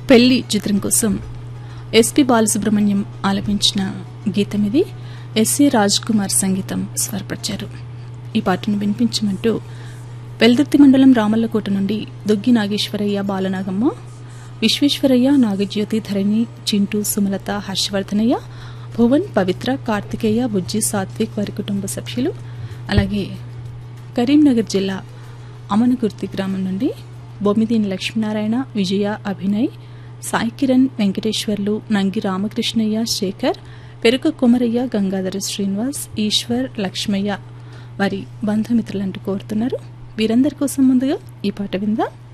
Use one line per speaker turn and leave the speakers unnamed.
పెళ్లి చిత్రం కోసం ఎస్పి బాలసుబ్రహ్మణ్యం ఆలపించిన గీతం ఇది ఎస్సి రాజ్ కుమార్ సంగీతం స్వరపరిచారు ఈ పాటను వినిపించమంటూ వెల్దుర్తి మండలం రామల్లకోట నుండి దుగ్గి నాగేశ్వరయ్య బాలనాగమ్మ విశ్వేశ్వరయ్య నాగజ్యోతి ధరణి చింటూ సుమలత హర్షవర్ధనయ్య భువన్ పవిత్ర కార్తికేయ బుజ్జి సాత్విక్ వారి కుటుంబ సభ్యులు అలాగే కరీంనగర్ జిల్లా అమనగుర్తి గ్రామం నుండి బొమ్మిదేని లక్ష్మీనారాయణ విజయ అభినయ్ సాయి కిరణ్ వెంకటేశ్వర్లు నంగి రామకృష్ణయ్య శేఖర్ పెరుక కుమరయ్య గంగాధర శ్రీనివాస్ ఈశ్వర్ లక్ష్మయ్య వారి బంధుమిత్రులంటూ కోరుతున్నారు వీరందరి కోసం ముందుగా ఈ పాట విందా